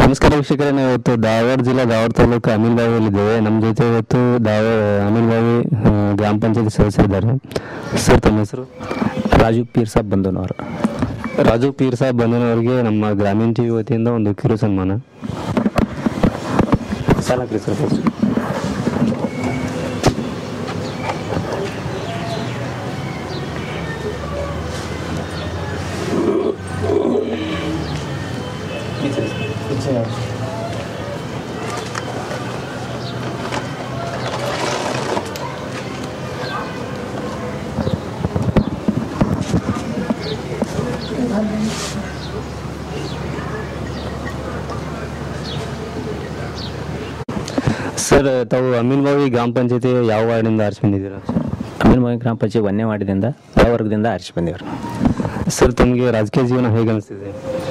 ನಮಸ್ಕಾರ ವೀಕ್ಷಕರೇ ನಾವು ಇವತ್ತು ಧಾರವಾಡ ಜಿಲ್ಲಾ ಧಾರವಾಡ ತಾಲೂಕು ಅಮೀನ್ಬಾವಿಯಲ್ಲಿದ್ದೇವೆ ನಮ್ಮ ಜೊತೆ ಇವತ್ತು ಧಾವ ಅಮೀನ್ಬಾವಿ ಆ, ಗ್ರಾಮ ಪಂಚಾಯತಿ ಸದಸ್ಯರಿದ್ದಾರೆ ಸರ್ ತಮ್ಮ ಹೆಸರು ರಾಜು ಪೀರ್ ಸಾಬ್ ಬಂದನವರು ರಾಜು ಪೀರ್ ಸಾಹೇಬ್ ಬಂದನವರಿಗೆ ನಮ್ಮ ಗ್ರಾಮೀಣ ಟಿವಿ ವತಿಯಿಂದ ಒಂದು ಕಿರು ಸನ್ಮಾನ ಸಾಲ ಹಾಕ್ರಿ ಸರ್ first. ಸರ್ ತಾವು ಅಮೀನ್ಬಾವಿ ಗ್ರಾಮ ಪಂಚಾಯತಿ ಯಾವ ವಾರ್ಡಿಂದ ಆರಿಸಿ ಬಂದಿದ್ದೀರಾ ಅಮೀನ್ಮೋಗಿ ಗ್ರಾಮ ಪಂಚಾಯತ್ ಒಂದೇ ವಾರ್ಡಿನಿಂದ ಆ ವರ್ಗದಿಂದ ಆರಿಸಿ ಬಂದೇವ್ರು ಸರ್ ತಮಗೆ ರಾಜಕೀಯ ಜೀವನ ಹೇಗೆ ಅನಿಸ್ತಿದೆ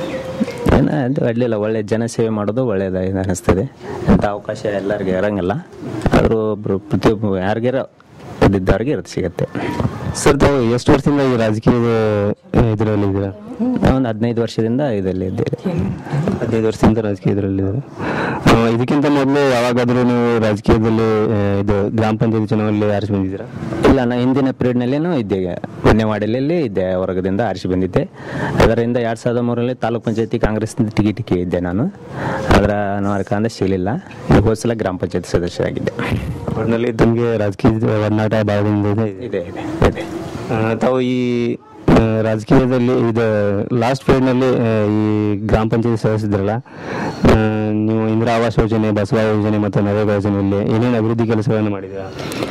ಏನು ಅದು ಅಡ್ಲಿಲ್ಲ ಒಳ್ಳೆ ಜನಸೇವೆ ಮಾಡೋದು ಒಳ್ಳೆಯದಾಗಿ ಅನಿಸ್ತದೆ ಇಂಥ ಅವಕಾಶ ಎಲ್ಲರಿಗೆ ಇರಂಗಿಲ್ಲ ಆದರೂ ಒಬ್ಬರು ಪ್ರತಿಯೊಬ್ಬ ಯಾರಿಗಾರ ಇದ್ದವ್ರಿಗೆ ಇರುತ್ತೆ ಸಿಗತ್ತೆ ಸರ್ ತಾವು ಎಷ್ಟು ವರ್ಷದಿಂದ ಈ ರಾಜಕೀಯದ ಇದರಲ್ಲಿ ಇದ್ದೀರಾ ಒಂದು ಹದಿನೈದು ವರ್ಷದಿಂದ ಇದರಲ್ಲಿ ಇದ್ದೇವೆ ಹದಿನೈದು ವರ್ಷದಿಂದ ರಾಜಕೀಯ ಇದರಲ್ಲಿದ್ದಾರೆ ಇದಕ್ಕಿಂತ ಮೊದಲು ಯಾವಾಗಾದರೂ ನೀವು ರಾಜಕೀಯದಲ್ಲಿ ಆ, ಇದು ಗ್ರಾಮ ಪಂಚಾಯತಿ ಚುನಾವಣೆಯಲ್ಲಿ ಆರಿಸಿ ಬಂದಿದ್ದೀರಾ ಇಲ್ಲ ನಾನು ಹಿಂದಿನ ಪೀರಿಯಡ್ನಲ್ಲೇನೂ ಇದ್ದೆ ಒಂದನೇ ವಾರ್ಡಲ್ಲಿ ಇದ್ದೆ ಆ ವರ್ಗದಿಂದ ಆರಿಸಿ ಬಂದಿದ್ದೆ ಅದರಿಂದ ಎರಡು ಸಾವಿರದ ಮೂರರಲ್ಲಿ ತಾಲೂಕ್ ಪಂಚಾಯತಿ ಕಾಂಗ್ರೆಸ್ ಟಿಕೆಟಿಗೆ ಇದ್ದೆ ನಾನು ಅದರ ಅನಿವಾರ್ಯಕಾಂತ ಸಿಗಲಿಲ್ಲ ಈ ಹೋದ ಸಲ ಗ್ರಾಮ ಪಂಚಾಯತಿ ಸದಸ್ಯರಾಗಿದ್ದೆ ಒಟ್ಟಿನಲ್ಲಿ ತಮಗೆ ರಾಜಕೀಯ ಒಡನಾಟ ಭಾಳದಿಂದ ಇದೆ ಇದೆ ಇದೆ ಇದೆ ಆ, ತಾವು ಈ ಆ, ರಾಜಕೀಯದಲ್ಲಿ ಇದು ಲಾಸ್ಟ್ ಪೀರಿಯಡ್ನಲ್ಲಿ ಈ ಗ್ರಾಮ ಪಂಚಾಯತಿ ಸದಸ್ಯರಲ್ಲ ನೀವು ಇಂದಿರಾ ಆವಾಸ್ ಯೋಜನೆ ಬಸವ ಯೋಜನೆ ಮತ್ತು ನರೇಗಾ ಯೋಜನೆಯಲ್ಲಿ ಏನೇನು ಅಭಿವೃದ್ಧಿ ಕೆಲಸಗಳನ್ನು ಮಾಡಿದ್ದೀರಾ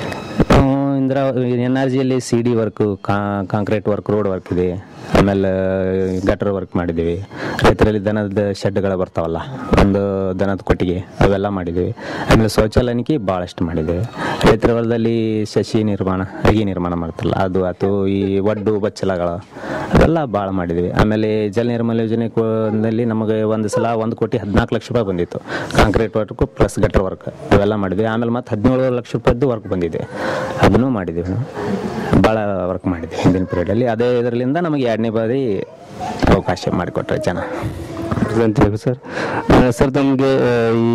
ಇಂದ್ರ ಎನ್ ಆರ್ ಜಿಯಲ್ಲಿ C D work concrete work road work ಇದೆ ಆಮೇಲೆ ಗಟರ್ ವರ್ಕ್ ಮಾಡಿದ್ದೀವಿ ರೈತರಲ್ಲಿ ದನದ ಶೆಡ್ಗಳು ಬರ್ತಾವಲ್ಲ ಒಂದು ದನದ ಕೊಟ್ಟಿಗೆ ಅವೆಲ್ಲ ಮಾಡಿದ್ದೀವಿ ಆಮೇಲೆ ಶೌಚಾಲಯಕ್ಕೆ ಭಾಳಷ್ಟು ಮಾಡಿದ್ದೀವಿ ರೈತರ ಹೊಲದಲ್ಲಿ ಸಸಿ ನಿರ್ಮಾಣ ಅಗಿ ನಿರ್ಮಾಣ ಮಾಡ್ತಾರಲ್ಲ ಅದು ಆತು ಈ ಒಡ್ಡು ಬಚ್ಚಲಗಳು ಅವೆಲ್ಲ ಭಾಳ ಮಾಡಿದ್ದೀವಿ ಆಮೇಲೆ ಜಲ ನಿರ್ಮಲ ಯೋಜನೆ ನಲ್ಲಿ ನಮಗೆ ಒಂದು ಸಲ ಒಂದು ಕೋಟಿ ಹದಿನಾಲ್ಕು ಲಕ್ಷ ರೂಪಾಯಿ ಬಂದಿತ್ತು concrete work plus gutter work ಅವೆಲ್ಲ ಮಾಡಿದ್ವಿ ಆಮೇಲೆ ಮತ್ತೆ ಹದಿನೇಳು ಲಕ್ಷ ರೂಪಾಯಿದ್ದು ವರ್ಕ್ ಬಂದಿದೆ ಅದನ್ನು ಮಾಡಿದ್ದೀವಿ ನಾವು ಭಾಳ ವರ್ಕ್ ಮಾಡಿದ್ವಿ ಹಿಂದಿನ ಪೀರಿಯಡಲ್ಲಿ ಅದೇ ಇದರಲ್ಲಿಂದ ನಮಗೆ ಎರಡನೇ ಬಾರಿ ಅವಕಾಶ ಮಾಡಿಕೊಟ್ರೆ ಜನ ಅಂತ ಹೇಳಿ ಸರ್ ಆ, ಸರ್ ತಮಗೆ ಈ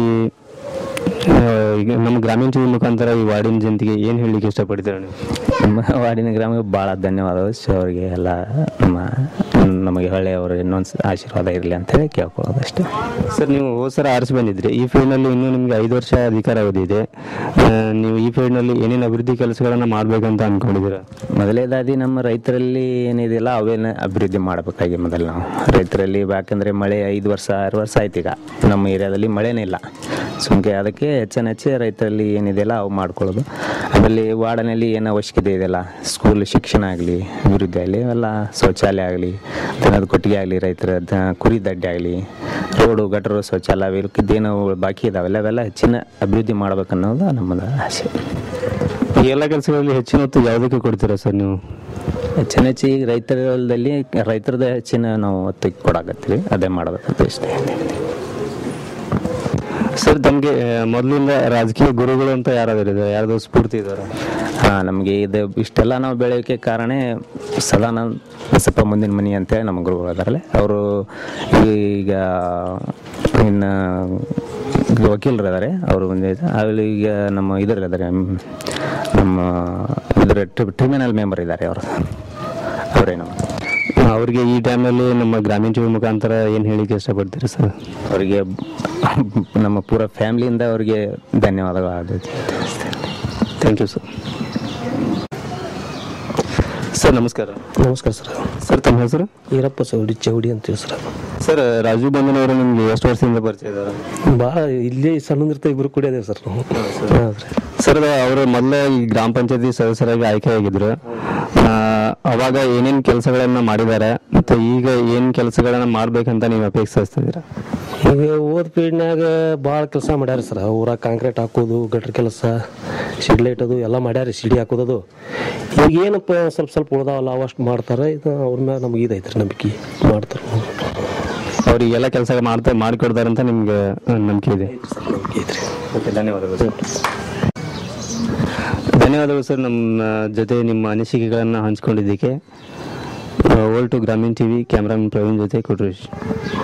ಆ, ಈಗ ನಮ್ಮ ಗ್ರಾಮೀಣ ಟಿವಿ ಮುಖಾಂತರ ಈ ವಾರ್ಡಿನ ಜನತೆಗೆ ಏನು ಹೇಳಲಿಕ್ಕೆ ಇಷ್ಟಪಡ್ತೀರಾ ನೀವು ನಮ್ಮ ವಾರ್ಡಿನ ಗ್ರಾಮಕ್ಕೆ ಭಾಳ ಧನ್ಯವಾದಗಳು ಸೊ ಅವರಿಗೆ ಎಲ್ಲ ನಮ್ಮ ನಮಗೆ ಹೊಳ್ಳೆ ಅವರು ಇನ್ನೊಂದು ಆಶೀರ್ವಾದ ಇರಲಿ ಅಂತೇಳಿ ಕೇಳ್ಕೊಳ್ಳೋದು ಅಷ್ಟೇ ಸರ್ ನೀವು ಹೋದ ಸಲ ಆರಿಸಿ ಬಂದಿದ್ರಿ ಈ ಫೀಲ್ಡ್ನಲ್ಲಿ ಇನ್ನೂ ನಿಮಗೆ ಐದು ವರ್ಷ ಅಧಿಕಾರ ಅವಧಿ ಇದೆ ಆ, ನೀವು ಈ ಫೀಲ್ಡ್ನಲ್ಲಿ ಏನೇನು ಅಭಿವೃದ್ಧಿ ಕೆಲಸಗಳನ್ನು ಮಾಡಬೇಕಂತ ಅಂದ್ಕೊಂಡಿದ್ದೀರಾ ಮೊದಲೇದಾದಿ ನಮ್ಮ ರೈತರಲ್ಲಿ ಏನಿದೆಯಲ್ಲ ಅವೇನ ಅಭಿವೃದ್ಧಿ ಮಾಡಬೇಕಾಗಿ ಮೊದಲು ನಾವು ರೈತರಲ್ಲಿ ಯಾಕಂದರೆ ಮಳೆ ಐದು ವರ್ಷ ಆರು ವರ್ಷ ಆಯ್ತು ಈಗ ನಮ್ಮ ಏರಿಯಾದಲ್ಲಿ ಮಳೆನೇ ಇಲ್ಲ ಸುಮ್ಕೆ ಅದಕ್ಕೆ ಹೆಚ್ಚನ ಹೆಚ್ಚು ರೈತರಲ್ಲಿ ಏನಿದೆಯಲ್ಲ ಅವು ಮಾಡ್ಕೊಳ್ಳೋದು ಆಮೇಲೆ ವಾರ್ಡನಲ್ಲಿ ಏನು ಅವಶ್ಯಕತೆ ಇದೆಯಲ್ಲ ಸ್ಕೂಲ್ ಶಿಕ್ಷಣ ಆಗಲಿ ಅಭಿವೃದ್ಧಿ ಆಗಲಿ ಅವೆಲ್ಲ ಶೌಚಾಲಯ ಆಗಲಿ ದನದ ಕೊಟ್ಟಿಗೆ ಆಗಲಿ ರೈತರ ದ ಕುರಿ ದಡ್ಡೆ ಆಗಲಿ ರೋಡು ಗಟರು ಶೌಚಾಲಯ ಇವ್ರದ್ದೇನು ಬಾಕಿ ಇದಾವೆಲ್ಲ ಅವೆಲ್ಲ ಹೆಚ್ಚಿನ ಅಭಿವೃದ್ಧಿ ಮಾಡ್ಬೇಕನ್ನೋದು ನಮ್ಮದು ಆಸೆ ಈ ಎಲ್ಲ ಕೆಲಸಗಳಲ್ಲಿ ಹೆಚ್ಚಿನ ಹೊತ್ತು ಯಾವುದಕ್ಕೆ ಕೊಡ್ತೀರಾ ಸರ್ ನೀವು ಹೆಚ್ಚಿನ ಹೆಚ್ಚು ಈಗ ರೈತರ ಹೊಲದಲ್ಲಿ ರೈತರದ ಹೆಚ್ಚಿನ ನಾವು ಒತ್ತು ಕೊಡಾಕತ್ತೀವಿ ಅದೇ ಮಾಡಬೇಕಂತ ಇಷ್ಟೇ ಸರ್ ತಮಗೆ ಮೊದಲಿಂದ ರಾಜಕೀಯ ಗುರುಗಳು ಅಂತ ಯಾರಾದರೂ ಇದ್ದಾರೆ ಯಾರಾದರೂ ಸ್ಫೂರ್ತಿ ಇದ್ದಾರೆ ಹಾಂ ನಮಗೆ ಇದು ಇಷ್ಟೆಲ್ಲ ನಾವು ಬೆಳೆಯೋಕ್ಕೆ ಕಾರಣ ಸದಾನಂದ್ ಬಸಪ್ಪ ಮುಂದಿನ ಮನಿ ಅಂತೇಳಿ ನಮ್ಮ ಗುರುಗಳು ಅದಾರಲ್ಲ ಅವರು ಈಗ ಇನ್ನು ವಕೀಲರು ಇದ್ದಾರೆ ಅವರು ಒಂದೇ ಅಲ್ಲಿ ಈಗ ನಮ್ಮ ಇದರಲ್ಲಿ ಇದ್ದಾರೆ ನಮ್ಮ ಇದರ ಟ್ರಿಬ್ಯುನಲ್ ಮೆಂಬರ್ ಇದ್ದಾರೆ ಅವರು ಅವರೇ ನಮ್ಮ ಅವರಿಗೆ ಈ ಟೈಮ್ನಲ್ಲಿ ನಮ್ಮ ಗ್ರಾಮೀಣ ಟಿವಿ ಮುಖಾಂತರ ಏನು ಹೇಳಿಕ್ಕೆ ಇಷ್ಟಪಡ್ತೀರಾ ಸರ್ ಅವರಿಗೆ ನಮ್ಮ ಪೂರ ಫ್ಯಾಮಿಲಿಯಿಂದ ಅವರಿಗೆ ಧನ್ಯವಾದಗಳು ಆಗಬೇಕು ಥ್ಯಾಂಕ್ ಯು ಸರ್ ಸರ್ ನಮಸ್ಕಾರ ನಮಸ್ಕಾರ ಸರ್ ಸರ್ ತಮ್ಮ ಹೆಸರು ಈರಪ್ಪ ಚೌಡಿ ಚೌಡಿ ಅಂತೇಳಿ ಸರ್ ಸರ್ ರಾಜೀವ್ ಬಂಧನವರು ನಿಮ್ಗೆ ಎಷ್ಟು ವರ್ಷದಿಂದ ಪರಿಚಯ ಇದ್ದಾರೆ ಭಾಳ ಇಲ್ಲೇ ಸಣ್ಣದಿರ್ತ ಇಬ್ಬರು ಕೂಡ ಅದೇವೆ ಸರ್ ನಾವು ಹಾಂ ರೀ ಸರ್ ಅವರು ಮೊದಲೇ ಈ ಗ್ರಾಮ ಪಂಚಾಯತಿ ಸದಸ್ಯರಾಗಿ ಆಯ್ಕೆಯಾಗಿದ್ರು ಆ, ಅವಾಗ ಏನೇನು ಕೆಲಸಗಳನ್ನ ಮಾಡಿದ್ದಾರೆ ಮತ್ತೆ ಈಗ ಏನು ಕೆಲಸಗಳನ್ನ ಮಾಡ್ಬೇಕಂತ ನೀವು ಅಪೇಕ್ಷಿಸ್ತಿದ್ದೀರಾ ಈಗ ಓದ್ ಪೀಡ್ನ್ಯಾಗ ಭಾಳ ಕೆಲಸ ಮಾಡ್ಯಾರ ಸರ್ ಊರಾಗ ಕಾಂಕ್ರೀಟ್ ಹಾಕೋದು ಗಟ್ರ ಕೆಲಸ ಸಿಡ್ ಲೈಟ್ ಅದು ಎಲ್ಲ ಮಾಡ್ಯಾರ ಸಿಡಿ ಹಾಕೋದು ಈಗ ಏನಪ್ಪ ಸ್ವಲ್ಪ ಸ್ವಲ್ಪ ಉಳ್ದಾವಲ್ಲ ಅವಷ್ಟು ಮಾಡ್ತಾರೆ ಇದು ಅವ್ರ ಮ್ಯಾಗ ನಮ್ಗೆ ಇದೈತ್ರಿ ನಂಬಿಕೆ ಮಾಡ್ತಾರೆ ಅವ್ರಿಗೆಲ್ಲ ಕೆಲಸ ಮಾಡ್ತಾ ಮಾಡಿಕೊಡ್ತಾರೆ ಅಂತ ನಿಮ್ಗೆ ಆ, ನಂಬಿಕೆ ಇದೆ ನಂಬಿಕೆ ಐತ್ರಿ ಓಕೆ ಧನ್ಯವಾದಗಳು ಸರ್ ಧನ್ಯವಾದಗಳು ಸರ್ ನಮ್ಮ ಜೊತೆ ನಿಮ್ಮ ಅನಿಸಿಕೆಗಳನ್ನು ಹಂಚ್ಕೊಂಡಿದ್ದಕ್ಕೆ ಓಲ್ಟು ಗ್ರಾಮೀಣ್ ಟಿವಿ ಕ್ಯಾಮ್ರಾಮನ್ ಪ್ರವೀಣ್ ಜೊತೆ ಕೊಟ್ರೇಶ್